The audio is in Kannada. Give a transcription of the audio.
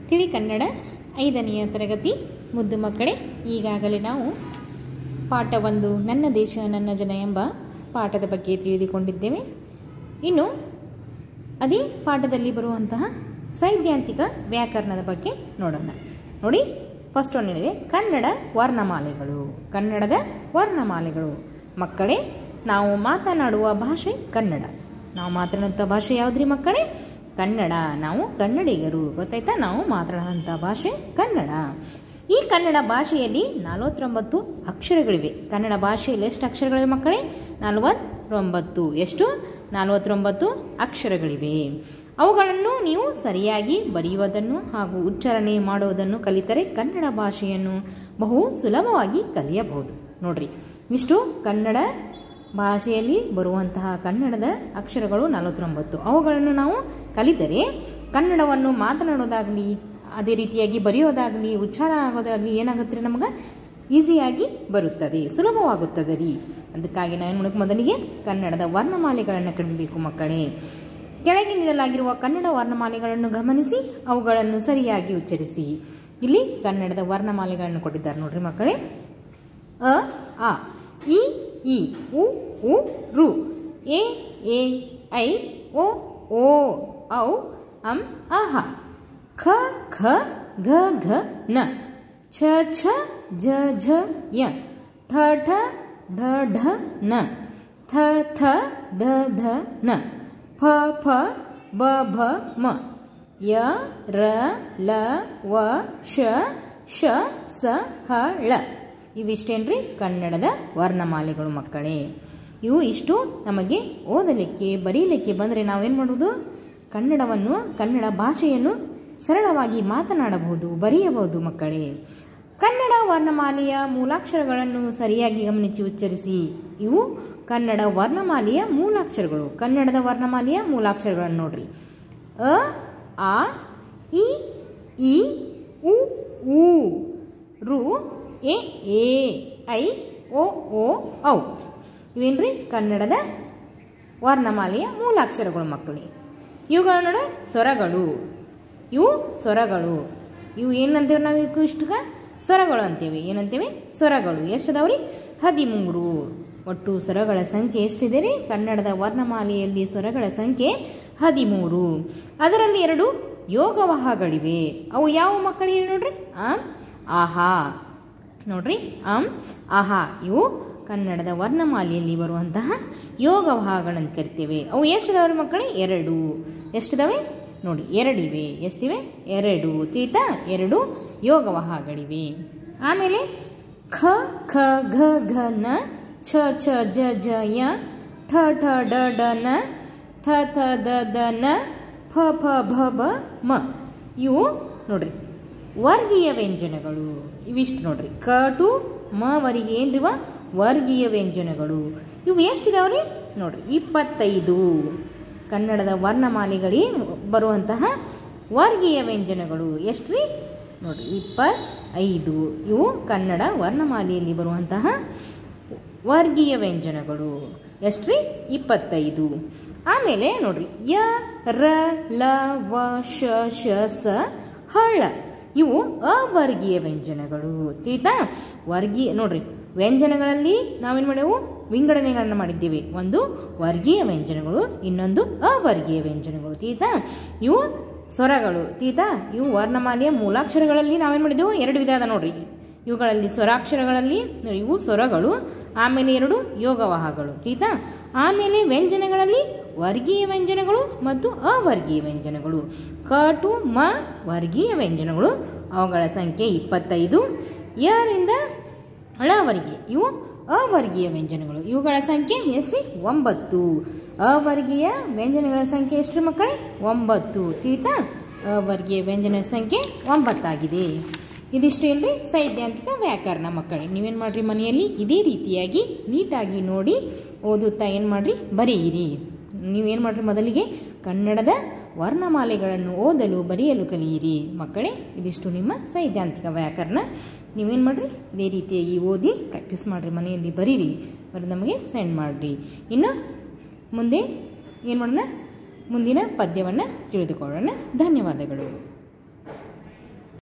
ತಿಳಿ ಕನ್ನಡ ಐದನೆಯ ತರಗತಿ ಮುದ್ದು ಮಕ್ಕಳೇ ಈಗಾಗಲೇ ನಾವು ಪಾಠ ಒಂದು ನನ್ನ ದೇಶ ನನ್ನ ಜನ ಎಂಬ ಪಾಠದ ಬಗ್ಗೆ ತಿಳಿದುಕೊಂಡಿದ್ದೇವೆ ಇನ್ನು ಅದೇ ಪಾಠದಲ್ಲಿ ಬರುವಂತಹ ಸೈದ್ಧಾಂತಿಕ ವ್ಯಾಕರಣದ ಬಗ್ಗೆ ನೋಡೋಣ ನೋಡಿ ಫಸ್ಟ್ ಒನ್ ಏನಿದೆ ಕನ್ನಡ ವರ್ಣಮಾಲೆಗಳು ಕನ್ನಡದ ವರ್ಣಮಾಲೆಗಳು ಮಕ್ಕಳೇ ನಾವು ಮಾತನಾಡುವ ಭಾಷೆ ಕನ್ನಡ ನಾವು ಮಾತನಾಡುವಂಥ ಭಾಷೆ ಯಾವುದ್ರಿ ಮಕ್ಕಳೇ ಕನ್ನಡ ನಾವು ಕನ್ನಡಿಗರು ಗೊತ್ತಾಯ್ತಾ ನಾವು ಮಾತನಾಡುವಂಥ ಭಾಷೆ ಕನ್ನಡ ಈ ಕನ್ನಡ ಭಾಷೆಯಲ್ಲಿ ನಲವತ್ತೊಂಬತ್ತು ಅಕ್ಷರಗಳಿವೆ ಕನ್ನಡ ಭಾಷೆಯಲ್ಲಿ ಎಷ್ಟು ಅಕ್ಷರಗಳಿವೆ ಮಕ್ಕಳೇ ನಲವತ್ತೊಂಬತ್ತು ಎಷ್ಟು ನಲವತ್ತೊಂಬತ್ತು ಅಕ್ಷರಗಳಿವೆ ಅವುಗಳನ್ನು ನೀವು ಸರಿಯಾಗಿ ಬರೆಯುವುದನ್ನು ಹಾಗೂ ಉಚ್ಚಾರಣೆ ಮಾಡುವುದನ್ನು ಕಲಿತರೆ ಕನ್ನಡ ಭಾಷೆಯನ್ನು ಬಹು ಸುಲಭವಾಗಿ ಕಲಿಯಬಹುದು ನೋಡ್ರಿ ಇಷ್ಟು ಕನ್ನಡ ಭಾಷೆಯಲ್ಲಿ ಬರುವಂತಹ ಕನ್ನಡದ ಅಕ್ಷರಗಳು ನಲವತ್ತೊಂಬತ್ತು ಅವುಗಳನ್ನು ನಾವು ಕಲಿತರೆ ಕನ್ನಡವನ್ನು ಮಾತನಾಡೋದಾಗಲಿ ಅದೇ ರೀತಿಯಾಗಿ ಬರೆಯೋದಾಗಲಿ ಉಚ್ಚಾರ ಆಗೋದಾಗಲಿ ಏನಾಗುತ್ತೆ ರೀ ನಮಗೆ ಈಸಿಯಾಗಿ ಬರುತ್ತದೆ ಸುಲಭವಾಗುತ್ತದೆ ರೀ ಅದಕ್ಕಾಗಿ ನಾವು ಏನು ಮಾಡೋಕೆ ಮೊದಲಿಗೆ ಕನ್ನಡದ ವರ್ಣಮಾಲೆಗಳನ್ನು ಕಲಿಬೇಕು ಮಕ್ಕಳೇ ಕೆಳಗೆ ನೀಡಲಾಗಿರುವ ಕನ್ನಡ ವರ್ಣಮಾಲೆಗಳನ್ನು ಗಮನಿಸಿ ಅವುಗಳನ್ನು ಸರಿಯಾಗಿ ಉಚ್ಚರಿಸಿ ಇಲ್ಲಿ ಕನ್ನಡದ ವರ್ಣಮಾಲೆಗಳನ್ನು ಕೊಟ್ಟಿದ್ದಾರೆ ನೋಡ್ರಿ ಮಕ್ಕಳೇ ಅ ಆ ಇ ಈ ಉ ಉ ರು ಎ ಎ ಐ ಓ ಓ ಔ ಅಂ ಆಹ ಖ ಖ ಘ ಘ ನ ಛ ಛ ಝ ಝ ಯ ಠ ಠ ಢ ಢ ನ ಥ ಥ ಧ ಧ ನ ಫ ಫ ಬ ಭ ಮ ಯ ರ ಲ ವ ಶ ಶ ಸ ಹ ಳ ಇವಿಷ್ಟೇನ್ರಿ ಕನ್ನಡದ ವರ್ಣಮಾಲೆಗಳು ಮಕ್ಕಳೇ ಇವು ಇಷ್ಟು ನಮಗೆ ಓದಲಿಕ್ಕೆ ಬರೀಲಿಕ್ಕೆ ಬಂದರೆ ನಾವೇನು ಮಾಡೋದು ಕನ್ನಡವನ್ನು ಕನ್ನಡ ಭಾಷೆಯನ್ನು ಸರಳವಾಗಿ ಮಾತನಾಡಬಹುದು ಬರೆಯಬಹುದು ಮಕ್ಕಳೇ ಕನ್ನಡ ವರ್ಣಮಾಲೆಯ ಮೂಲಾಕ್ಷರಗಳನ್ನು ಸರಿಯಾಗಿ ಗಮನಿಸಿ ಉಚ್ಚರಿಸಿ ಇವು ಕನ್ನಡ ವರ್ಣಮಾಲೆಯ ಮೂಲಾಕ್ಷರಗಳು ಕನ್ನಡದ ವರ್ಣಮಾಲೆಯ ಮೂಲಾಕ್ಷರಗಳನ್ನು ನೋಡ್ರಿ ಅ ಆ ಇ ಈ ಉ ಊ ರು ಎ ಎ ಐ ಓ ಓ ಔ ಇವೇನ್ರಿ ಕನ್ನಡದ ವರ್ಣಮಾಲೆಯ ಮೂಲಾಕ್ಷರಗಳು ಮಕ್ಕಳಿಗೆ ಇವುಗಳು ನೋಡ ಸ್ವರಗಳು ಇವು ಸ್ವರಗಳು ಇವು ಏನಂತೇವೆ ನಾವು ಇವು ಇಷ್ಟಗ ಸ್ವರಗಳು ಅಂತೇವೆ ಏನಂತೇವೆ ಸ್ವರಗಳು ಎಷ್ಟದವ್ರಿ ಹದಿಮೂರು ಒಟ್ಟು ಸ್ವರಗಳ ಸಂಖ್ಯೆ ಎಷ್ಟಿದೆ ರೀ ಕನ್ನಡದ ವರ್ಣಮಾಲೆಯಲ್ಲಿ ಸ್ವರಗಳ ಸಂಖ್ಯೆ ಹದಿಮೂರು ಅದರಲ್ಲಿ ಎರಡು ಯೋಗವಾಹಗಳಿವೆ ಅವು ಯಾವ ಮಕ್ಕಳಿಗೆ ನೋಡ್ರಿ ಆಂ ಆಹಾ ನೋಡ್ರಿ ಆಂ ಆಹಾ ಇವು ಕನ್ನಡದ ವರ್ಣಮಾಲೆಯಲ್ಲಿ ಬರುವಂತಹ ಯೋಗವಾಹಗಳಂತ ಕರಿತೇವೆ ಅವು ಎಷ್ಟಿದಾವ್ರಿ ಮಕ್ಕಳೇ ಎರಡು ಎಷ್ಟಿದಾವೆ ನೋಡಿ ಎರಡಿವೆ ಎಷ್ಟಿವೆ ಎರಡು ತೀತಾ ಎರಡು ಯೋಗವಾಹಗಳಿವೆ ಆಮೇಲೆ ಖ ಖ ಘ ಘ ನ ಛ ಛ ಜ ಜ ಯ ಠ ಠ ಡ ಡ ನ ಥ ಥ ದ ದ ನ ಫ ಫ ಭ ಬ ಮ ಇವು ನೋಡ್ರಿ ವರ್ಗೀಯ ವ್ಯಂಜನಗಳು ಇವಿಷ್ಟು ನೋಡ್ರಿ ಕ ಟು ಮ ವರಿಗೆ ಏನ್ರಿವ ವರ್ಗೀಯ ವ್ಯಂಜನಗಳು ಇವು ಎಷ್ಟಿದಾವ್ರಿ ನೋಡ್ರಿ ಇಪ್ಪತ್ತೈದು ಕನ್ನಡದ ವರ್ಣಮಾಲೆಗಳಿ ಬರುವಂತಹ ವರ್ಗೀಯ ವ್ಯಂಜನಗಳು ಎಷ್ಟು ರೀ ನೋಡ್ರಿ ಇಪ್ಪತ್ತೈದು ಇವು ಕನ್ನಡ ವರ್ಣಮಾಲೆಯಲ್ಲಿ ಬರುವಂತಹ ವರ್ಗೀಯ ವ್ಯಂಜನಗಳು ಎಷ್ಟು ರೀ ಇಪ್ಪತ್ತೈದು ಆಮೇಲೆ ನೋಡ್ರಿ ಯ ರ ಲ ವ ಶ ಶ ಸ ಹಳ್ಳ ಇವು ಅವರ್ಗೀಯ ವ್ಯಂಜನಗಳು ತಿಳಿತಾ ವರ್ಗೀಯ ನೋಡ್ರಿ ವ್ಯಂಜನಗಳಲ್ಲಿ ನಾವೇನು ಮಾಡೇವು ವಿಂಗಡಣೆಗಳನ್ನು ಮಾಡಿದ್ದೀವಿ ಒಂದು ವರ್ಗೀಯ ವ್ಯಂಜನಗಳು ಇನ್ನೊಂದು ಅವರ್ಗೀಯ ವ್ಯಂಜನಗಳು ತೀತಾ ಇವು ಸ್ವರಗಳು ತೀತಾ ಇವು ವರ್ಣಮಾಲೆಯ ಮೂಲಾಕ್ಷರಗಳಲ್ಲಿ ನಾವೇನು ಮಾಡಿದೆವು ಎರಡು ವಿಧ ಅದ ನೋಡ್ರಿ ಇವುಗಳಲ್ಲಿ ಸ್ವರಾಕ್ಷರಗಳಲ್ಲಿ ಇವು ಸ್ವರಗಳು ಆಮೇಲೆ ಎರಡು ಯೋಗವಾಹಗಳು ತೀತಾ ಆಮೇಲೆ ವ್ಯಂಜನಗಳಲ್ಲಿ ವರ್ಗೀಯ ವ್ಯಂಜನಗಳು ಮತ್ತು ಅವರ್ಗೀಯ ವ್ಯಂಜನಗಳು ಕ ಟು ಮ ವರ್ಗೀಯ ವ್ಯಂಜನಗಳು ಅವುಗಳ ಸಂಖ್ಯೆ ಇಪ್ಪತ್ತೈದು ಯರಿಂದ ಅಳವರ್ಗೀಯ ಇವು ಅವರ್ಗೀಯ ವ್ಯಂಜನಗಳು ಇವುಗಳ ಸಂಖ್ಯೆ ಎಷ್ಟು ಒಂಬತ್ತು ಅವರ್ಗೀಯ ವ್ಯಂಜನಗಳ ಸಂಖ್ಯೆ ಎಷ್ಟು ಮಕ್ಕಳೇ ಒಂಬತ್ತು ತೀತಾ ಅವರ್ಗೀಯ ವ್ಯಂಜನ ಸಂಖ್ಯೆ ಒಂಬತ್ತಾಗಿದೆ ಇದಿಷ್ಟು ಏನ್ರಿ ಸೈದ್ಧಾಂತಿಕ ವ್ಯಾಕರಣ ಮಕ್ಕಳೇ ನೀವೇನು ಮಾಡ್ರಿ ಮನೆಯಲ್ಲಿ ಇದೇ ರೀತಿಯಾಗಿ ನೀಟಾಗಿ ನೋಡಿ ಓದುತ್ತಾ ಏನು ಮಾಡ್ರಿ ಬರೆಯಿರಿ ನೀವೇನು ಮಾಡ್ರಿ ಮೊದಲಿಗೆ ಕನ್ನಡದ ವರ್ಣಮಾಲೆಗಳನ್ನು ಓದಲು ಬರೆಯಲು ಕಲಿಯಿರಿ ಮಕ್ಕಳೇ ಇದಿಷ್ಟು ನಿಮ್ಮ ಸೈದ್ಧಾಂತಿಕ ವ್ಯಾಕರಣ ನೀವೇನು ಮಾಡಿರಿ ಇದೇ ರೀತಿಯಾಗಿ ಓದಿ ಪ್ರಾಕ್ಟೀಸ್ ಮಾಡಿರಿ ಮನೆಯಲ್ಲಿ ಬರೀರಿ ಬರೆದು ನಮಗೆ ಸೆಂಡ್ ಮಾಡಿರಿ ಇನ್ನು ಮುಂದೆ ಏನು ಮಾಡೋಣ ಮುಂದಿನ ಪದ್ಯವನ್ನು ತಿಳಿದುಕೊಳ್ಳೋಣ ಧನ್ಯವಾದಗಳು